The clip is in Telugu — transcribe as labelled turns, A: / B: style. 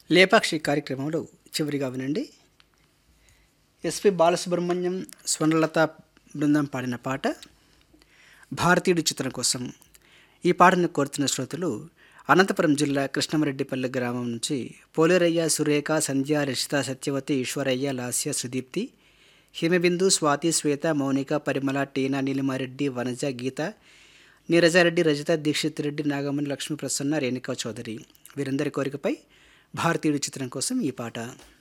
A: లేపాక్షి కార్యక్రమంలో చివరిగా వినండి ఎస్పి బాలసుబ్రహ్మణ్యం స్వర్ణలత బృందం పాడిన పాట భారతీయుడి చిత్రం కోసం ఈ పాటను కోరుతున్న శ్రోతలు అనంతపురం జిల్లా కృష్ణమరెడ్డిపల్లి గ్రామం నుంచి పోలేరయ్య సురేఖ సంధ్య రషిత సత్యవతి ఈశ్వరయ్య లాస్య సుదీప్తి హిమబిందు స్వాతి శ్వేత మౌనిక పరిమళ టీనా నీలిమారెడ్డి వనజ గీత నీరజారెడ్డి రజిత దీక్షిత్ రెడ్డి నాగమణి లక్ష్మీ ప్రసన్న రేణుకా చౌదరి వీరందరి కోరికపై భారతీయుడి చిత్రం కోసం ఈ పాట